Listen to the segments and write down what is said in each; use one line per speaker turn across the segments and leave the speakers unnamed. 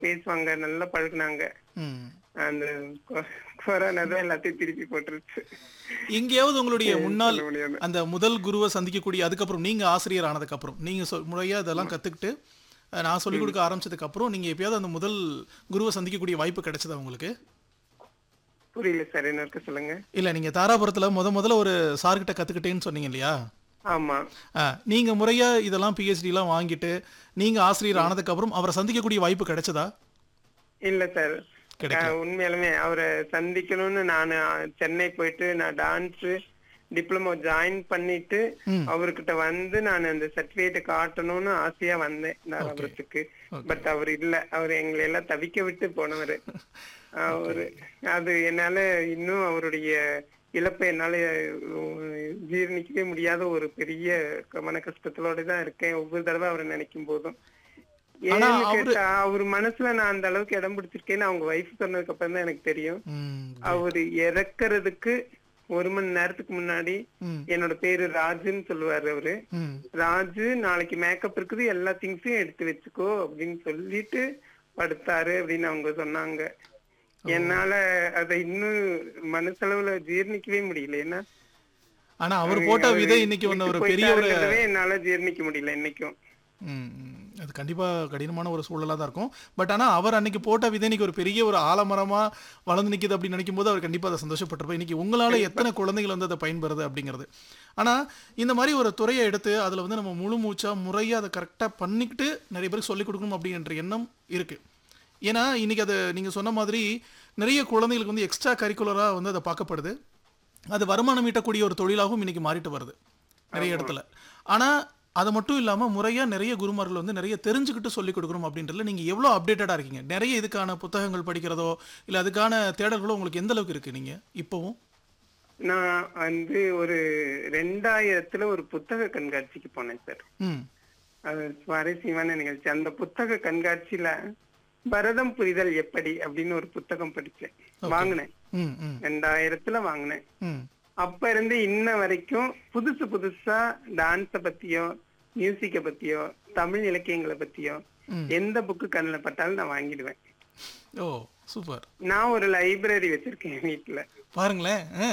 பேசுவாங்க நல்லா பழகுனாங்க
ம்
அந்த கொ- கொரோனா தான் எல்லாத்தையும் திருப்பி போட்டுருச்சு
எங்கேயாவது உங்களுடைய முன்னாள்
சொல்ல முடியாது.
அந்த முதல் குருவை சந்திக்கக்கூடிய அதுக்கப்புறம் நீங்க ஆசிரியர் ஆனதுக்கு அப்புறம் நீங்க சொல் முறையா இதெல்லாம் கத்துக்கிட்டு அஹ், நான் சொல்லிக் கொடுக்க ஆரம்பிச்சதுக்கு அப்புறம் நீங்க எப்பயாவது அந்த முதல் குருவை சந்திக்கக்கூடிய வாய்ப்பு கிடைச்சதா உங்களுக்கு
புரியல சார் என்ன இருக்க சொல்லுங்க
இல்ல நீங்க தாராபுரத்துல முத முதல்ல ஒரு சார்கிட்ட கத்துக்கிட்டேன்னு சொன்னீங்க இல்லையா
ஆமா
அஹ், நீங்க முறையா இதெல்லாம் பிஹெச்டி எல்லாம் வாங்கிட்டு நீங்க ஆசிரியர் ஆனதுக்கு அப்புறம் அவரை சந்திக்கக்கூடிய வாய்ப்பு கிடைச்சதா
இல்ல சார்
கிடைக்கல.
உண்மையாலுமே அவரை சந்திக்கணும்னு நான் சென்னை போயிட்டு நான் டான்ஸ் டிப்ளமோ ஜாயின் பண்ணிட்டு
ம்.
அவர்கிட்ட வந்து நான் அந்த சர்டிபிகேட் காட்டணும்னு ஆசையா வந்தேன் தாராபுரத்துக்கு பட் அவர் இல்ல அவர் எங்களை எல்லாம் தவிக்க விட்டு போனவர் அவரு அது என்னால இன்னும் அவருடைய இழப்பை என்னால அஹ், ஜீரணிக்கவே முடியாத ஒரு பெரிய மன கஷ்டத்தோட தான் இருக்கேன் ஒவ்வொரு தடவை அவரை நினைக்கும் போதும்
ஆனா
ஏன்னு
அவரு-
கேட்டா அவர் மனசுல நான் அந்த அளவுக்கு இடம் பிடிச்சிருக்கேன்னு அவங்க வைஃப் சொன்னதுக்கு அப்புறம் தான் எனக்கு தெரியும்
ம்,
அவர் இறக்குறதுக்கு ஒரு மணி நேரத்துக்கு முன்னாடி
ம்,
என்னோட பேரு ராஜுன்னு சொல்லுவாரு அவரு
ம்.
ராஜு நாளைக்கு மேக்கப் இருக்குது எல்லா திங்ஸையும் எடுத்து வச்சுக்கோ அப்படின்னு சொல்லிட்டு படுத்தாரு அப்படின்னு அவங்க சொன்னாங்க என்னால அதை இன்னும் மனசளவுல ஜீர்ணிக்கவே முடியல ஏன்னா
ஆனா அவர் போட்ட விதை இன்னைக்கு ஒண்ணு ஒரு
விட்டு
பெரிய ஒரு
போயிட்டாருங்கிறதே என்னால ஜீர்ணிக்க முடியல இன்னைக்கும்
ம், ம். அது கண்டிப்பா கடினமான ஒரு சூழலா தான் இருக்கும் பட் ஆனா அவர் அன்னைக்கு போட்ட விதை இன்னைக்கு ஒரு பெரிய ஒரு ஆலமரமா வளர்ந்து நிக்குது அப்படின்னு நினைக்கும் போது அவர் கண்டிப்பா அதை சந்தோஷப்பட்டிருப்பார் இன்னைக்கு உங்களால எத்தனை குழந்தைகள் வந்து அதை பயன்பெறுது அப்படிங்கிறது ஆனா இந்த மாதிரி ஒரு துறையை எடுத்து அதுல வந்து நம்ம முழு மூச்சா முறையா அதை கரெக்டா பண்ணிக்கிட்டு நிறைய பேருக்கு சொல்லிக் கொடுக்கணும் அப்படின்ற எண்ணம் இருக்கு ஏன்னா இன்னைக்கு அது நீங்க சொன்ன மாதிரி நிறைய குழந்தைகளுக்கு வந்து எக்ஸ்ட்ரா கரிக்குலரா வந்து அதை பார்க்கப்படுது அது வருமானம் ஈட்டக்கூடிய ஒரு தொழிலாகவும் இன்னைக்கு மாறிட்டு வருது நிறைய இடத்துல ஆனா அது மட்டும் இல்லாம முறையா நிறைய குருமார்கள் வந்து நிறைய தெரிஞ்சுக்கிட்டு சொல்லிக் கொடுக்கணும் அப்படின்றதுல நீங்க எவ்வளவு அப்டேட்டடா இருக்கீங்க நிறைய இதுக்கான புத்தகங்கள் படிக்கிறதோ இல்ல அதுக்கான தேடல்களோ உங்களுக்கு எந்த அளவுக்கு இருக்கு நீங்க இப்பவும்
நான் வந்து ஒரு ரெண்டாயிரத்துல ஒரு புத்தக கண்காட்சிக்கு போனேன் சார்
ம்
அது சுவாரஸ்யமான நிகழ்ச்சி அந்த புத்தக கண்காட்சியில பரதம் புரிதல் எப்படி அப்படின்னு ஒரு புத்தகம் படிச்சேன் வாங்கினேன்
ம் ம்
ரெண்டாயிரத்துல வாங்கினேன்
ம்
அப்ப இருந்து இன்ன வரைக்கும் புதுசு புதுசா டான்ஸ பத்தியோ மியூசிக்க பத்தியோ தமிழ் இலக்கியங்களை பத்தியோ
ம்.
எந்த புக்கு கண்ணில் பட்டாலும் நான் வாங்கிடுவேன்
ஓ சூப்பர்
நான் ஒரு லைப்ரரி வச்சிருக்கேன் வீட்டுல
பாருங்களேன் ஆ.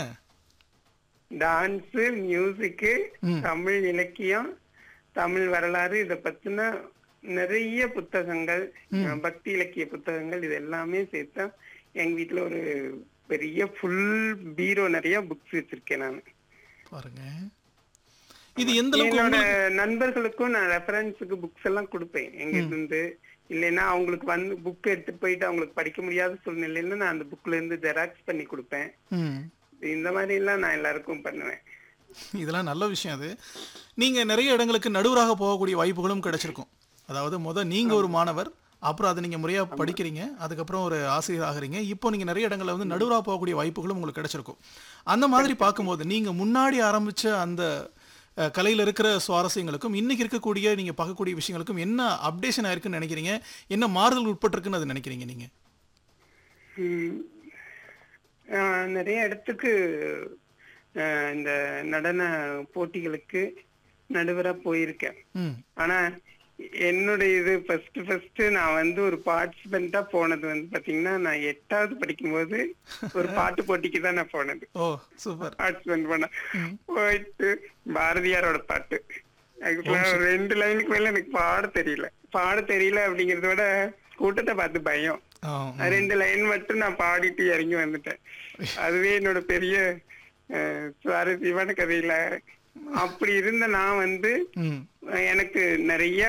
டான்ஸ் மியூசிக்கு தமிழ் இலக்கியம் தமிழ் வரலாறு இத பத்தின நிறைய புத்தகங்கள் அஹ், பக்தி இலக்கிய புத்தகங்கள் இது எல்லாமே சேர்த்தா எங்க வீட்டுல ஒரு பெரிய ஃபுல் பீரோ நிறைய புக்ஸ் வச்சிருக்கேன் நான்
பாருங்க இது எந்த அளவுக்கு
என்னோட
உங்களுக்கு
நண்பர்களுக்கும் நான் ரெஃபரன்ஸுக்கு புக்ஸ் எல்லாம் கொடுப்பேன் எங்க இருந்து இல்லைன்னா அவங்களுக்கு வந்து புக் எடுத்துட்டு போயிட்டு அவங்களுக்கு படிக்க முடியாத சூழ்நிலையில நான் அந்த புக்ல இருந்து ஜெராக்ஸ் பண்ணி கொடுப்பேன்
ம்
இந்த மாதிரி எல்லாம் நான் எல்லாருக்கும் பண்ணுவேன்
இதெல்லாம் நல்ல விஷயம் அது நீங்க நிறைய இடங்களுக்கு நடுவராக போகக்கூடிய வாய்ப்புகளும் கிடைச்சிருக்கும் அதாவது முத நீங்க ஒரு மாணவர் அப்புறம் அதை நீங்க முறையா படிக்கிறீங்க அதுக்கப்புறம் ஒரு ஆசிரியர் ஆகுறீங்க இப்போ நீங்க நிறைய இடங்கள்ல வந்து நடுவராக போகக்கூடிய வாய்ப்புகளும் உங்களுக்கு கிடைச்சிருக்கும் அந்த மாதிரி பார்க்கும்போது நீங்க முன்னாடி ஆரம்பிச்ச அந்த அஹ், கலையில இருக்கிற சுவாரஸ்யங்களுக்கும் இன்னைக்கு இருக்கக்கூடிய நீங்க பார்க்கக்கூடிய விஷயங்களுக்கும் என்ன அப்டேஷன் ஆயிருக்குன்னு நினைக்கிறீங்க என்ன மாறுதல் உட்பட்டிருக்குன்னு அது நினைக்கிறீங்க நீங்க
உம் ஆஹ் நிறைய இடத்துக்கு ஆஹ் இந்த நடன போட்டிகளுக்கு நடுவரா போயிருக்கேன்
ம்
ஆனா என்னுடைய இது ஃபர்ஸ்ட் ஃபர்ஸ்ட் நான் வந்து ஒரு பார்ட்டிசிபெண்டா போனது வந்து பாத்தீங்கன்னா நான் எட்டாவது படிக்கும்போது ஒரு பாட்டு போட்டிக்கு தான் நான் போனது
ஓ சூப்பர்
பார்ட்டிசிபென்ட் பண்ண போயிட்டு பாரதியாரோட பாட்டு ஆக்சுவலா ஒரு ரெண்டு லைனுக்கு மேல எனக்கு பாட தெரியல பாட தெரியல அப்படிங்கறத விட கூட்டத்தை பார்த்து பயம்
ஆ
அது ரெண்டு லைன் மட்டும் நான் பாடிட்டு இறங்கி வந்துட்டேன் அதுவே என்னோட பெரிய அஹ், சுவாரஸ்யமான கதையில அப்படி இருந்த நான் வந்து
ம்
அஹ், எனக்கு நிறைய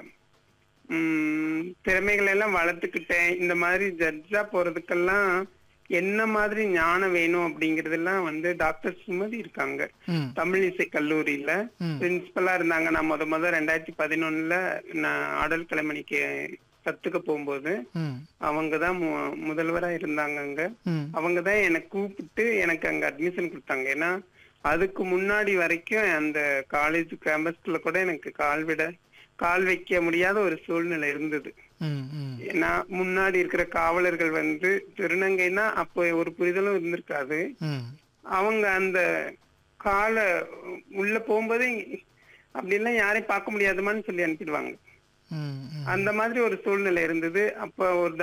உம் திறமைகள் எல்லாம் வளர்த்துக்கிட்டேன் இந்த மாதிரி ஜட்ஜா போறதுக்கெல்லாம் என்ன மாதிரி ஞானம் வேணும் அப்படிங்கறதெல்லாம் வந்து டாக்டர் சுமதி இருக்காங்க
ம்
தமிழ் இசை கல்லூரியில
ம்.
பிரின்சிபலா இருந்தாங்க நான் முத முத ரெண்டாயிரத்தி பதினொன்னுல நான் ஆடல் கலைமணிக்கு கத்துக்க போகும்போது
ம்
அவங்கதான் மு- முதல்வரா இருந்தாங்க அங்க
ம்
அவங்கதான் என்னை கூப்பிட்டு எனக்கு அங்க அட்மிஷன் கொடுத்தாங்க ஏன்னா அதுக்கு முன்னாடி வரைக்கும் அந்த காலேஜ் கேம்பஸ்ல கூட எனக்கு கால் விட கால் வைக்க முடியாத ஒரு சூழ்நிலை இருந்தது
ம் ம்
ஏன்னா முன்னாடி இருக்கிற காவலர்கள் வந்து திருநங்கைன்னா அப்போ ஒரு புரிதலும் இருந்திருக்காது
ம்
அவங்க அந்த காலை உள்ள போகும்போது அப்படிலாம் யாரையும் பார்க்க முடியாதுமான்னு சொல்லி அனுப்பிடுவாங்க
ம் ம்
அந்த மாதிரி ஒரு சூழ்நிலை இருந்தது அப்ப ஒரு